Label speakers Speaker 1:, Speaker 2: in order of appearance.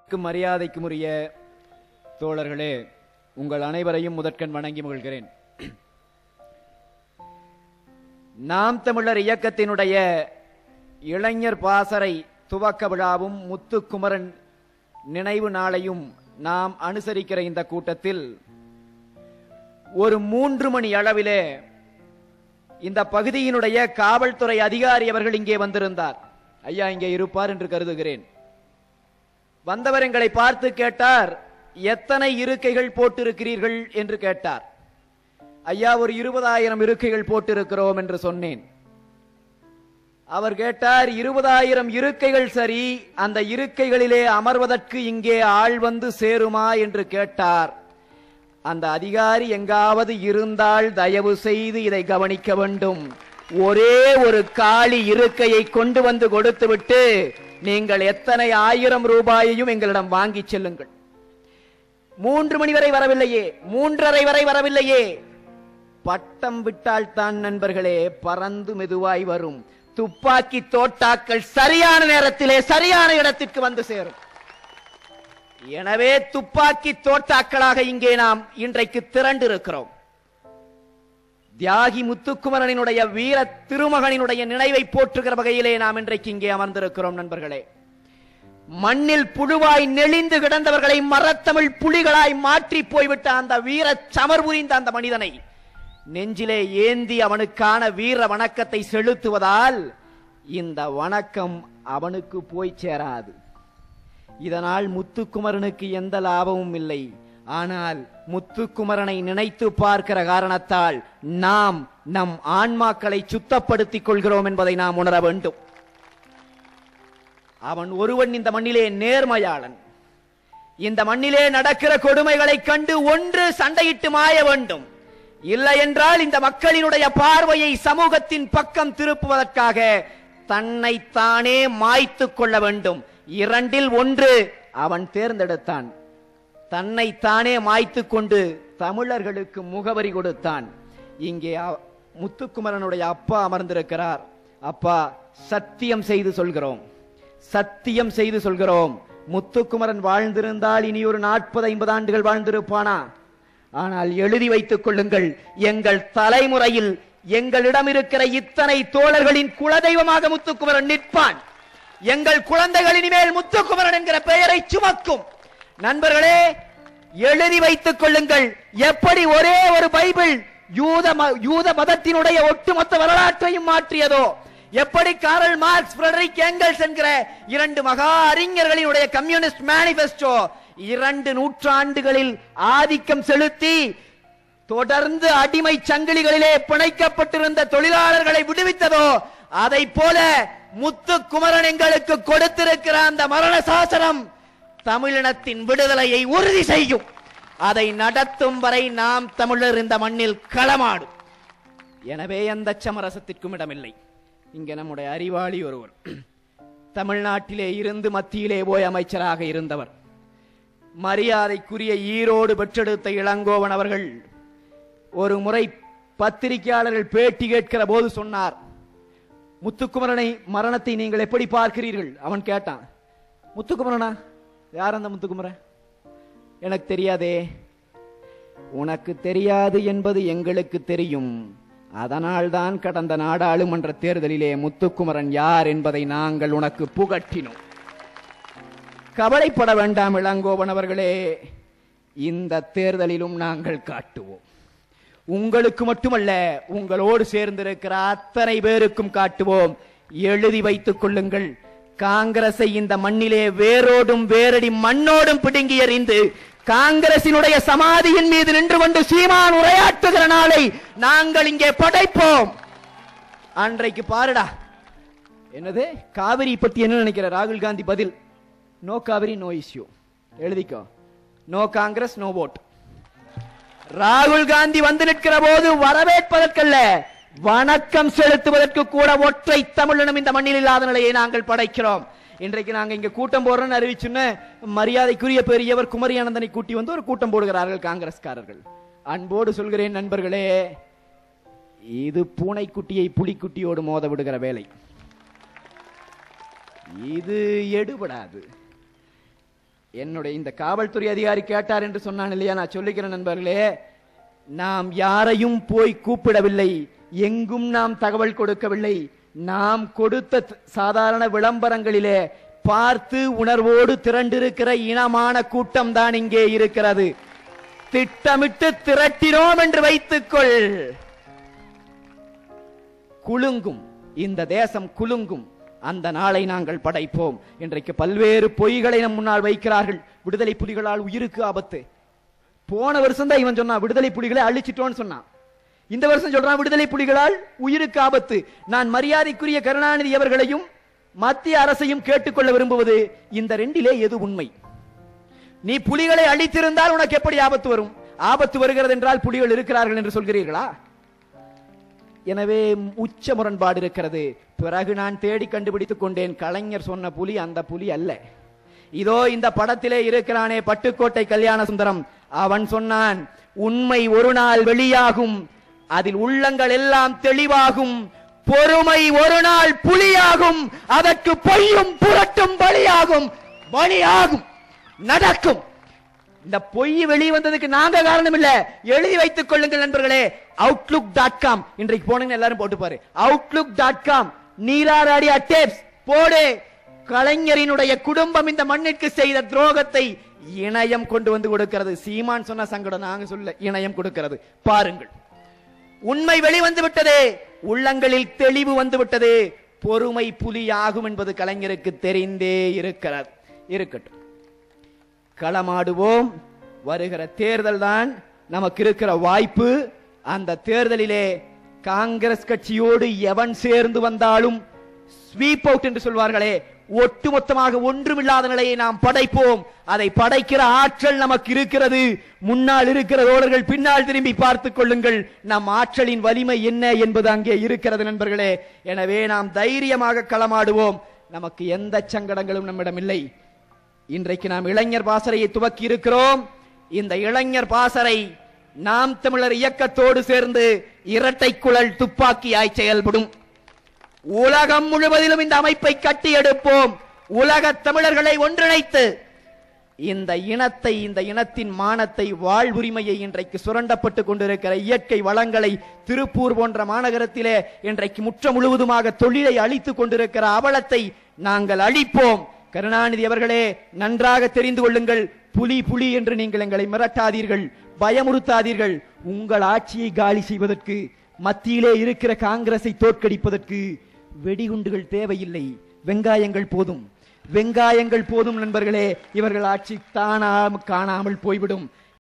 Speaker 1: மதிப்புக்கும் மரியாதைக்கும் உரிய தோழர்களே உங்கள் அனைவரையும் முதற்கண் வணங்கி மகிழ்கிறேன் நாம் தமிழர் இயக்கத்தினுடைய இளைஞர் பாசறை துவக்க விழாவும் முத்துக்குமரன் நினைவு நாளையும் நாம் அனுசரிக்கிற இந்த கூட்டத்தில் ஒரு மூன்று மணி அளவிலே இந்த பகுதியினுடைய காவல்துறை அதிகாரி அவர்கள் இங்கே வந்திருந்தார் ஐயா இங்கே இருப்பார் என்று கருதுகிறேன் வந்தவர் எங்களை பார்த்து கேட்டார் எத்தனை இருக்கைகள் போட்டிருக்கிறீர்கள் என்று கேட்டார் ஐயா ஒரு இருபதாயிரம் இருக்கைகள் போட்டிருக்கிறோம் என்று சொன்னேன் அவர் கேட்டார் இருபதாயிரம் இருக்கைகள் சரி அந்த இருக்கைகளிலே அமர்வதற்கு இங்கே ஆள் வந்து சேருமா என்று கேட்டார் அந்த அதிகாரி எங்காவது இருந்தால் தயவு செய்து இதை கவனிக்க வேண்டும் ஒரே ஒரு காலி இருக்கையை கொண்டு வந்து கொடுத்துவிட்டு நீங்கள் எத்தனை ஆயிரம் ரூபாயையும் எங்களிடம் வாங்கி செல்லுங்கள் மூன்று மணி வரை வரவில்லையே மூன்றரை வரை வரவில்லையே பட்டம் விட்டால் தான் நண்பர்களே பறந்து மெதுவாய் வரும் துப்பாக்கி தோட்டாக்கள் சரியான நேரத்திலே சரியான இடத்திற்கு வந்து சேரும் எனவே துப்பாக்கி தோட்டாக்களாக இங்கே நாம் இன்றைக்கு திரண்டிருக்கிறோம் தியாகி முத்துக்குமரனினுடைய வீர திருமகனினுடைய நினைவை போற்றுகிற வகையிலே நாம் இன்றைக்கு இங்கே அமர்ந்திருக்கிறோம் நண்பர்களே மண்ணில் புழுவாய் நெளிந்து கிடந்தவர்களை மரத்தமிழ் புலிகளாய் மாற்றி போய்விட்ட அந்த வீர சமர் புரிந்த அந்த மனிதனை நெஞ்சிலே ஏந்தி அவனுக்கான வீர வணக்கத்தை செலுத்துவதால் இந்த வணக்கம் அவனுக்கு போய் சேராது இதனால் முத்துக்குமரனுக்கு எந்த லாபமும் இல்லை ஆனால் முத்துக்குமரனை நினைத்து பார்க்கிற காரணத்தால் நாம் நம் ஆன்மாக்களை சுத்தப்படுத்திக் கொள்கிறோம் என்பதை நாம் உணர வேண்டும் அவன் ஒருவன் இந்த மண்ணிலே நேர்மையாளன் இந்த மண்ணிலே நடக்கிற கொடுமைகளை கண்டு ஒன்று சண்டையிட்டு மாய வேண்டும் இல்லை என்றால் இந்த மக்களினுடைய பார்வையை சமூகத்தின் பக்கம் திருப்புவதற்காக தன்னை தானே மாய்த்து கொள்ள வேண்டும் இரண்டில் ஒன்று அவன் தேர்ந்தெடுத்தான் தன்னை தானே மாய்த்து கொண்டு தமிழர்களுக்கு முகவரி கொடுத்தான் இங்கே அ- முத்துக்குமரனுடைய அப்பா அமர்ந்திருக்கிறார் அப்பா சத்தியம் செய்து சொல்கிறோம் சத்தியம் செய்து சொல்கிறோம் முத்துக்குமரன் வாழ்ந்திருந்தால் இனி ஒரு நாற்பது ஐம்பது ஆண்டுகள் வாழ்ந்திருப்பானா ஆனால் எழுதி வைத்துக் கொள்ளுங்கள் எங்கள் தலைமுறையில் எங்களிடம் இருக்கிற இத்தனை தோழர்களின் குலதெய்வமாக முத்துக்குமரன் நிற்பான் எங்கள் குழந்தைகள் இனிமேல் முத்துக்குமரன் என்கிற பெயரை சுமக்கும் நண்பர்களே எழுதி வைத்துக் கொள்ளுங்கள் எப்படி ஒரே ஒரு பைபிள் யூத ம- யூத மதத்தினுடைய ஒட்டுமொத்த வரலாற்றையும் மாற்றியதோ எப்படி காரல் மார்க்ஸ் ஃபிரெடரிக் எங்கல்ஸ் என்கிற இரண்டு மகா அறிஞர்களினுடைய கம்யூனிஸ்ட் மேனிபெஸ்டோ இரண்டு நூற்றாண்டுகளில் ஆதிக்கம் செலுத்தி தொடர்ந்து அடிமை சங்கிலிகளிலே பிணைக்கப்பட்டிருந்த தொழிலாளர்களை விடுவித்ததோ அதை போல முத்து குமரன் எங்களுக்கு கொடுத்திருக்கிற அந்த மரண சாசனம் தமிழினத்தின் விடுதலையை உறுதி செய்யும் அதை நடத்தும் வரை நாம் தமிழர் இந்த மண்ணில் களமாடும் எனவே எந்த சமரசத்திற்கும் இடமில்லை இங்கே நம்முடைய அறிவாளி ஒருவர் தமிழ்நாட்டிலே இருந்து மத்தியிலே போய் அமைச்சராக இருந்தவர் மரியாதைக்குரிய ஈரோடு பெற்றெடுத்த இளங்கோவன் அவர்கள் ஒரு முறை பத்திரிகையாளர்கள் பேட்டி கேட்கிற போது சொன்னார் முத்துக்குமரனை மரணத்தை நீங்கள் எப்படி பார்க்கிறீர்கள் அவன் கேட்டான் முத்துக்குமரனா யார் அந்த முத்துக்குமரன் எனக்கு தெரியாதே உனக்கு தெரியாது என்பது எங்களுக்கு தெரியும் அதனால்தான் கடந்த நாடாளுமன்ற தேர்தலிலே முத்துக்குமரன் யார் என்பதை நாங்கள் உனக்கு புகட்டினோம் கவலைப்பட வேண்டாம் இளங்கோவன் அவர்களே இந்த தேர்தலிலும் நாங்கள் காட்டுவோம் உங்களுக்கு மட்டுமல்ல உங்களோடு சேர்ந்திருக்கிற அத்தனை பேருக்கும் காட்டுவோம் எழுதி வைத்துக் கொள்ளுங்கள் காங்கிரஸை இந்த மண்ணிலே வேரோடும் வேரடி மண்ணோடும் பிடுங்கி எறிந்து காங்கிரசினுடைய சமாதியின் மீது நின்று கொண்டு சீமான் உரையாற்றுகிற நாளை நாங்கள் இங்கே படைப்போம் அன்றைக்கு பாருடா என்னது காவிரி பத்தி என்ன நினைக்கிற ராகுல் காந்தி பதில் நோ காவிரி நோ இஷ்யூ எழுதிக்கோ நோ காங்கிரஸ் நோ vote ராகுல் காந்தி வந்து நிற்கிற போது வரவேற்பதற்கல்ல வணக்கம் செலுத்துவதற்கு கூட ஒற்றை தமிழினம் இந்த மண்ணில் இல்லாத நிலையை நாங்கள் படைக்கிறோம் இன்றைக்கு நாங்க இங்க கூட்டம் போடுறோம்னு அறிவிச்சுன்னு மரியாதைக்குரிய பெரியவர் குமரி ஆனந்தனை கூட்டி வந்து ஒரு கூட்டம் போடுகிறார்கள் காங்கிரஸ்காரர்கள் அன்போடு சொல்கிறேன் நண்பர்களே இது பூனைக்குட்டியை புலிக்குட்டியோடு மோத விடுகிற வேலை இது எடுபடாது என்னுடைய இந்த காவல்துறை அதிகாரி கேட்டார் என்று சொன்னான் இல்லையா நான் சொல்லிக்கிறேன் நண்பர்களே நாம் யாரையும் போய் கூப்பிடவில்லை எங்கும் நாம் தகவல் கொடுக்கவில்லை நாம் கொடுத்த த- சாதாரண விளம்பரங்களிலே பார்த்து உணர்வோடு திரண்டிருக்கிற இனமான கூட்டம் தான் இங்கே இருக்கிறது திட்டமிட்டு திரட்டினோம் என்று வைத்துக்கொள் குலுங்கும் இந்த தேசம் குலுங்கும் அந்த நாளை நாங்கள் படைப்போம் இன்றைக்கு பல்வேறு பொய்களை நம் முன்னால் வைக்கிறார்கள் விடுதலை புலிகளால் உயிருக்கு ஆபத்து போன வருஷம் தான் இவன் சொன்னான் விடுதலை புலிகளை அழிச்சிட்டோன்னு சொன்னான் இந்த வருஷம் சொல்றான் விடுதலை புலிகளால் உயிருக்கு ஆபத்து நான் மரியாதைக்குரிய கருணாநிதி அவர்களையும் மத்திய அரசையும் கேட்டுக்கொள்ள விரும்புவது இந்த ரெண்டிலே எது உண்மை நீ புலிகளை அழித்திருந்தால் உனக்கு எப்படி ஆபத்து வரும் ஆபத்து வருகிறது என்றால் புலிகள் இருக்கிறார்கள் என்று சொல்கிறீர்களா எனவே உச்ச முரண்பாடு இருக்கிறது பிறகு நான் தேடி கண்டுபிடித்துக் கொண்டேன் கலைஞர் சொன்ன புலி அந்த புலி அல்ல இதோ இந்த படத்திலே இருக்கிறானே பட்டுக்கோட்டை கல்யாண சுந்தரம் அவன் சொன்னான் உண்மை ஒரு நாள் வெளியாகும் அதில் உள்ளங்கள் எல்லாம் தெளிவாகும் பொறுமை ஒரு நாள் புலியாகும் அதற்கு பொய்யும் புரட்டும் பலியாகும் பலியாகும் நடக்கும் இந்த பொய் வெளியே வந்ததுக்கு நாங்க காரணம் இல்ல எழுதி வைத்துக் கொள்ளுங்கள் நண்பர்களே அவுட்லுக் டாட் காம் இன்றைக்கு போனீங்க எல்லாரும் போட்டு பாரு அவுட்லுக் டாட் காம் நீராராடி டேப்ஸ் போடு கலைஞரினுடைய குடும்பம் இந்த மண்ணிற்கு செய்த துரோகத்தை இணையம் கொண்டு வந்து கொடுக்கிறது சீமான் சொன்ன சங்கடம் நாங்க சொல்ல இணையம் கொடுக்கிறது பாருங்கள் உண்மை வெளிவந்து விட்டது உள்ளங்களில் தெளிவு வந்து விட்டது பொறுமை புலியாகும் என்பது கலைஞருக்கு தெரிந்தே இருக்கிறது இருக்கட்டும் களமாடுவோம் வருகிற தேர்தல் தான் நமக்கு இருக்கிற வாய்ப்பு அந்த தேர்தலிலே காங்கிரஸ் கட்சியோடு எவன் சேர்ந்து வந்தாலும் ஸ்வீப் அவுட் என்று சொல்வார்களே ஒட்டுமொத்தமாக ஒன்றுமில்லாத நிலையை நாம் படைப்போம் அதை படைக்கிற ஆற்றல் நமக்கு இருக்கிறது முன்னால் இருக்கிற தோழர்கள் பின்னால் திரும்பி பார்த்துக் கொள்ளுங்கள் நம் ஆற்றலின் வலிமை என்ன என்பது அங்கே இருக்கிறது நண்பர்களே எனவே நாம் தைரியமாக களமாடுவோம் நமக்கு எந்த சங்கடங்களும் நம்மிடம் இல்லை இன்றைக்கு நாம் இளைஞர் பாசறையை துவக்கி இருக்கிறோம் இந்த இளைஞர் பாசறை நாம் தமிழர் இயக்கத்தோடு சேர்ந்து இரட்டை குழல் துப்பாக்கியாய் செயல்படும் உலகம் முழுவதிலும் இந்த அமைப்பை கட்டி எடுப்போம் உலக தமிழர்களை ஒன்றிணைத்து இந்த இனத்தை இந்த இனத்தின் மானத்தை வாழ்வுரிமையை இன்றைக்கு சுரண்டப்பட்டு கொண்டிருக்கிற இயற்கை வளங்களை திருப்பூர் போன்ற மாநகரத்திலே இன்றைக்கு முற்ற முழுவதுமாக தொழிலை அழித்துக் கொண்டிருக்கிற அவலத்தை நாங்கள் அழிப்போம் கருணாநிதி அவர்களே நன்றாக தெரிந்து கொள்ளுங்கள் புலி புலி என்று நீங்கள் எங்களை மிரட்டாதீர்கள் பயமுறுத்தாதீர்கள் உங்கள் ஆட்சியை காலி செய்வதற்கு மத்தியிலே இருக்கிற காங்கிரஸை தோற்கடிப்பதற்கு வெடிகுண்டுகள் தேவையில்லை வெங்காயங்கள் போதும் வெங்காயங்கள் போதும் நண்பர்களே இவர்கள் ஆட்சி தானாம் காணாமல் போய்விடும்